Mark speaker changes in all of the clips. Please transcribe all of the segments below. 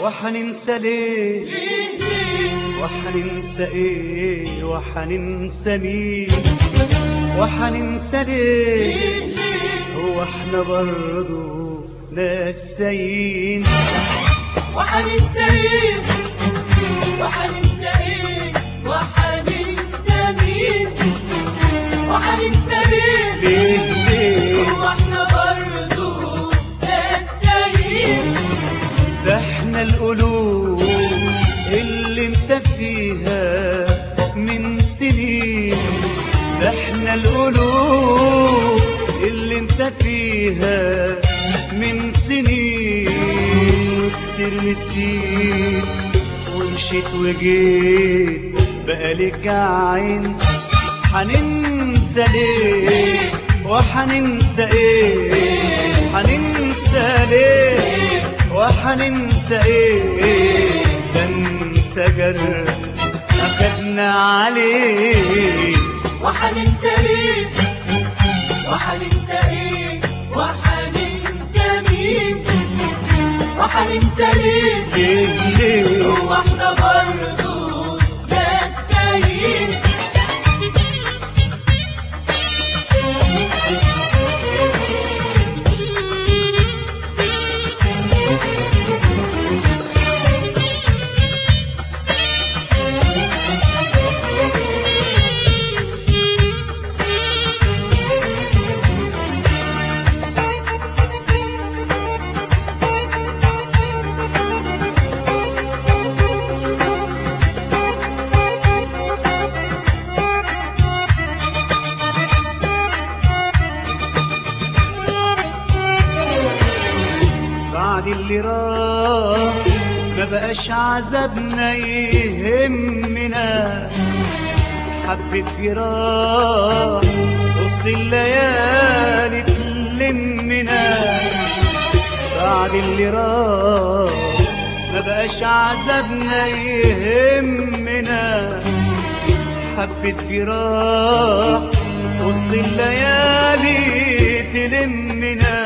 Speaker 1: وحننسى ليه وحننسى ايه وحننسى مين وحننسى ليه هو احنا برضو ناسيين
Speaker 2: وحننسى ايه وحننسى ايه وحننسى مين وحننسى ليه
Speaker 1: ليه ليه
Speaker 2: هو احنا برضو ناسيين
Speaker 1: ده احنا القلوب اللي انت فيها من سنين ده احنا القلوب اللي انت فيها من سنين كتير نسيت ومشيت وجيت بقالك عين حننسى ليه وحننسى ايه حننسى ليه وحننسى ايه ده انت جرح اخدنا عليه
Speaker 2: وحننسى ليه وحننسى ايه وحننسى مين وحننسى ليه
Speaker 1: ليه ليه
Speaker 2: هو احنا برضو ناسيين
Speaker 1: بعد اللي راح ما بقاش عذابنا يهمنا حبة فراق وسط الليالي تلمنا بعد اللي راح ما بقاش عذابنا يهمنا حبة فراق وسط الليالي تلمنا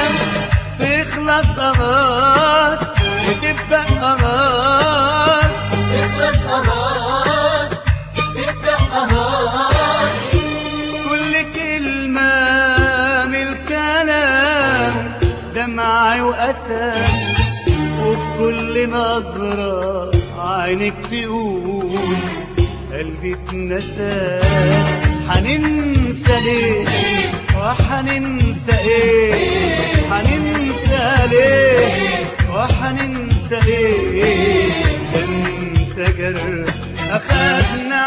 Speaker 1: تخلص أغار وتبدأ أغار
Speaker 2: تخلص قرار تبدأ قرار
Speaker 1: كل كلمة من الكلام دمع وأسى وفي كل نظرة عينك تقول قلبي اتنسى حننسى ليه وحننسى ايه حننسى ليه وحننسى ايه ده انت جرح اخدنا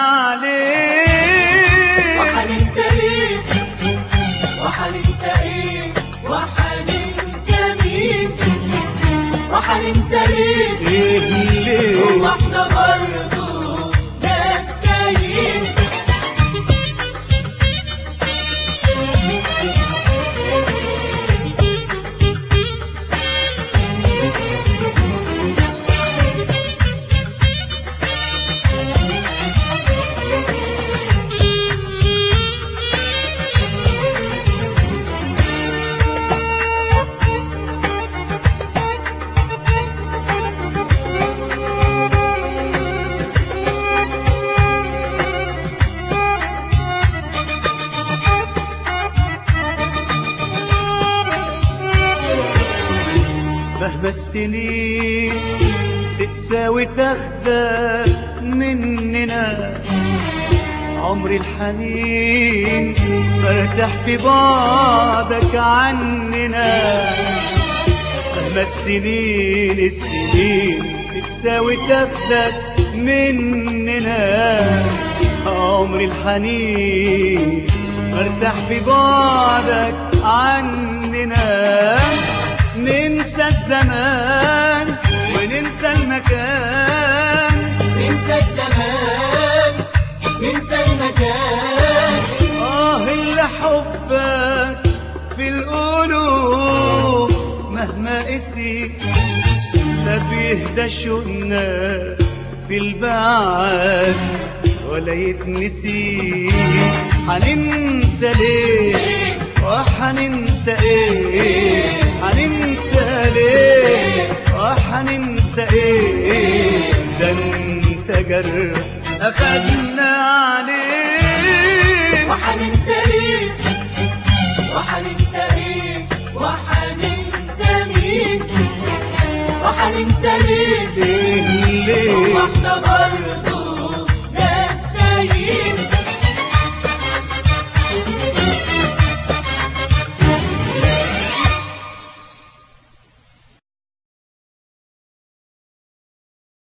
Speaker 1: عليه
Speaker 2: وحننسى ليه وحننسى ايه وحننسى مين وحننسى ليه
Speaker 1: ليه ليه
Speaker 2: هو احنا برضو ناسيين
Speaker 1: مهما السنين تقسى وتاخدك مننا عمر الحنين برتاح في بعدك عننا مهما السنين السنين تقسى وتاخدك مننا عمر الحنين برتاح في بعدك عننا ننسى الزمان وننسى المكان
Speaker 2: ننسى الزمان ننسى المكان
Speaker 1: آه اللي حبك في القلوب مهما قسي لا بيهدى شوقنا في البعد ولا يتنسي هننسى ليه وحننسى ايه هننسى ليه وحننسى ايه ده انت جرح اخدنا عليه
Speaker 2: وحننسى ايه وحننسى ايه وحننسى مين وحننسى ليه
Speaker 1: ليه ليه
Speaker 2: واحنا برضو